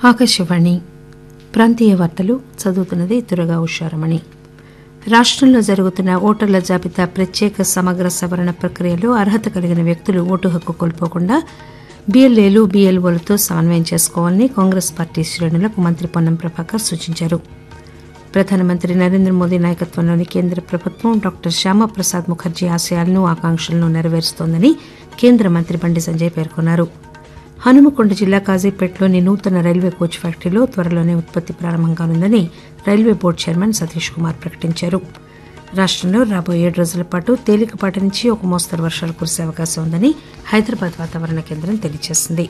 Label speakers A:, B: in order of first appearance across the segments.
A: ఆకాశవాణి ప్రాంతీయ వార్తలు చదువుతున్నది దుర్గా ఉషారమణి రాష్టంలో జరుగుతున్న ఓటర్ల జాబితా ప్రత్యేక సమగ్ర సవరణ ప్రక్రియలో అర్హత కలిగిన వ్యక్తులు ఓటు హక్కు కోల్పోకుండా బీఎల్ఏలు బీఎల్ఓలతో సమన్వయం చేసుకోవాలని కాంగ్రెస్ పార్టీ శ్రేణులకు మంత్రి పొన్నం ప్రభాకర్ సూచించారు ప్రధానమంత్రి నరేంద్ర మోదీ నాయకత్వంలోని కేంద్ర ప్రభుత్వం డాక్టర్ శ్యామాప్రసాద్ ముఖర్జీ ఆశయాలను ఆకాంక్షలను నెరవేరుస్తోందని కేంద్ర మంత్రి బండి సంజయ్ పేర్కొన్నారు హనుమకొండ జిల్లా కాజీపేటలోని నూతన రైల్వే కోచ్ ఫ్యాక్టరీలో త్వరలోనే ఉత్పత్తి ప్రారంభం కానుందని railway board chairman Satish Kumar ప్రకటించారు రాష్టంలో రాబోయే ఏడు రోజుల పాటు తేలికపాటి నుంచి ఒక మోస్తరు వర్షాలు కురిసే అవకాశం ఉందని హైదరాబాద్ వాతావరణ కేంద్రం తెలియజేసింది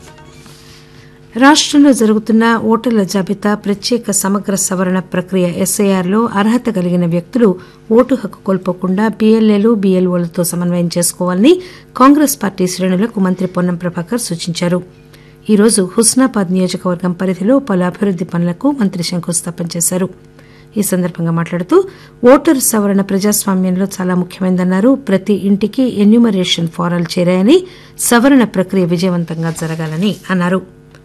A: రాష్టంలో జరుగుతున్న ఓటర్ల జాబితా ప్రత్యేక సమగ్ర సవరణ ప్రక్రియ ఎస్ఐఆర్లో అర్హత కలిగిన వ్యక్తులు ఓటు హక్కు కోల్పోకుండా బీఎల్ఏలు బీఎల్ఓలతో సమన్వయం చేసుకోవాలని కాంగ్రెస్ పార్టీ శ్రేణులకు మంత్రి పొన్నం ప్రభాకర్ సూచించారు ఈ రోజు హుస్నాబాద్ నియోజకవర్గం పరిధిలో పలు అభివృద్ది పనులకు మంత్రి శంకుస్థాపన చేశారు ఈ సందర్భంగా మాట్లాడుతూ ఓటరు సవరణ ప్రజాస్వామ్యంలో చాలా ముఖ్యమైనదన్నారు ప్రతి ఇంటికి ఎన్యూమరేషన్ ఫారాలు చేరాయని సవరణ ప్రక్రియ విజయవంతంగా జరగాలని అన్నారు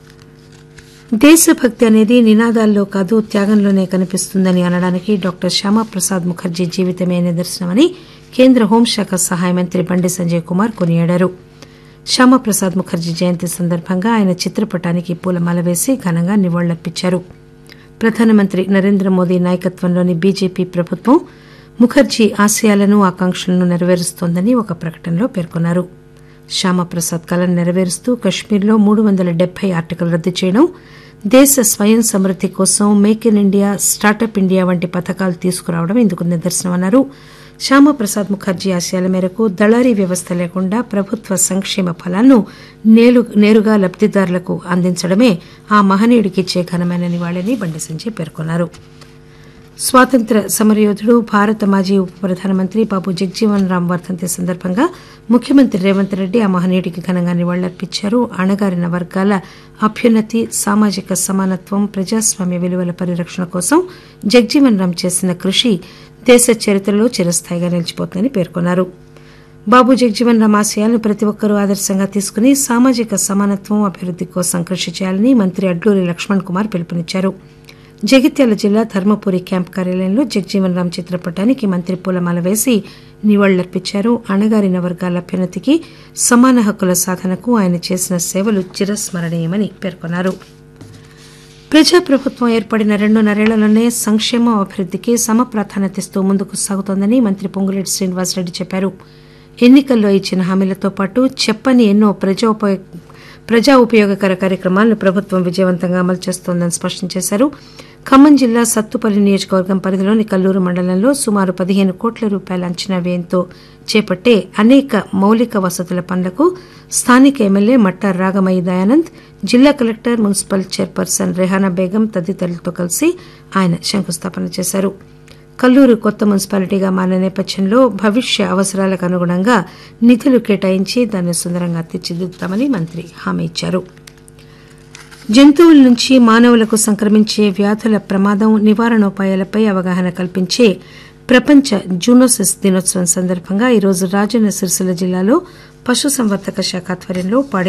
A: దేశభక్తి అనేది నినాదాల్లో కాదు త్యాగంలోనే కనిపిస్తుందని అనడానికి డాక్టర్ శ్యామాప్రసాద్ ముఖర్జీ జీవితమే నిదర్శనమని కేంద్ర హోంశాఖ సహాయ మంత్రి బండి సంజయ్ కుమార్ కొనియాడారు శ్యామాప్రసాద్ ముఖర్జీ జయంతి సందర్భంగా ఆయన చిత్రపటానికి పూలమాల వేసి ఘనంగా నివాళులర్పించారు ప్రధానమంత్రి నరేంద్ర మోదీ నాయకత్వంలోని బీజేపీ ప్రభుత్వం ముఖర్జీ ఆశయాలను ఆకాంక్షలను నెరవేరుస్తోందని ఒక ప్రకటనలో పేర్కొన్నారు శ్యామప్రసాద్ కలను నెరవేరుస్తూ కశ్మీర్లో మూడు వందల డెబ్బై ఆర్టికల్ రద్దు చేయడం దేశ స్వయం సమృద్ది కోసం make in India startup India వంటి పథకాలు తీసుకురావడం ఇందుకు నిదర్శనమన్నారు శ్యామప్రసాద్ ముఖర్జీ ఆశయాల మేరకు దళారీ వ్యవస్థ లేకుండా ప్రభుత్వ సంక్షేమ ఫలాలను నేరుగా లబ్దిదారులకు అందించడమే ఆ మహనీయుడికి ఇచ్చే ఘనమైన నివాళని బండి సంజయ్ పేర్కొన్నారు స్వాతంత్ర సమరయోధుడు భారత మాజీ ఉప ప్రధానమంత్రి బాబు జగ్జీవన్ రామ్ వర్ధంతి సందర్భంగా ముఖ్యమంత్రి రేవంత్ రెడ్డి ఆ మహనీయుడికి ఘనంగా నివాళులర్పించారు అణగారిన వర్గాల అభ్యున్నతి సామాజిక సమానత్వం ప్రజాస్వామ్య విలువల పరిరక్షణ కోసం జగ్జీవన్ రామ్ చేసిన కృషి దేశ చరిత్రలో చిరస్థాయిగా నిలిచిపోతుందని పేర్కొన్నారు బాబు జగ్జీవన్ రామ్ ఆశయాలను ప్రతి ఒక్కరూ ఆదర్శంగా తీసుకుని సామాజిక సమానత్వం అభివృద్ది కోసం కృషి చేయాలని మంత్రి అడ్లూరి లక్ష్మణ్ కుమార్ పిలుపునిచ్చారు జగిత్యాల జిల్లా ధర్మపురి క్యాంప్ కార్యాలయంలో జగ్జీవన్ రామ్ చిత్రపటానికి మంత్రి పూలమాల వేసి నివాళులర్పించారు అణగారిన వర్గాల అభ్యున్నతికి సమాన హక్కుల సాధనకు ఆయన చేసిన సేవలు చిరస్మరణీయమని పేర్కొన్నారు ప్రజాప్రభుత్వం ఏర్పడిన రెండున్నరేళ్లలోనే సంక్షేమం అభివృద్దికి సమ ప్రాధాన్యతనిస్తూ ముందుకు సాగుతోందని మంత్రి పొంగులేటి శ్రీనివాసరెడ్డి చెప్పారు ఎన్నికల్లో ఇచ్చిన హామీలతో పాటు చెప్పని ఎన్నో ప్రజోపయోగ ప్రజా ఉపయోగకర కార్యక్రమాలను ప్రభుత్వం విజయవంతంగా అమలు చేస్తోందని స్పష్టం చేశారు ఖమ్మం జిల్లా సత్తుపల్లి నియోజకవర్గం పరిధిలోని కల్లూరు మండలంలో సుమారు పదిహేను కోట్ల రూపాయల అంచనా వ్యయంతో చేపట్టే అనేక మౌలిక వసతుల పనులకు స్థానిక ఎమ్మెల్యే మట్టా రాగమయ్య దయానంద్ జిల్లా collector municipal chairperson Rehana Begum తదితరులతో కలిసి ఆయన శంకుస్థాపన చేశారు కల్లూరు కొత్త మున్సిపాలిటీగా మారిన నేపథ్యంలో భవిష్య అవసరాలకు అనుగుణంగా నిధులు కేటాయించి దాన్ని సుందరంగా తీర్చిదిద్దుతామని మంత్రి హామీ ఇచ్చారు జంతువుల నుంచి మానవులకు సంక్రమించే వ్యాధుల ప్రమాదం నివారణోపాయాలపై అవగాహన కల్పించే ప్రపంచ జూనోసిస్ దినోత్సవం సందర్భంగా ఈరోజు రాజన్న సిరిసిల్ల జిల్లాలో పశుసంవర్ధక శాఖ ఆధ్వర్యంలో పాడి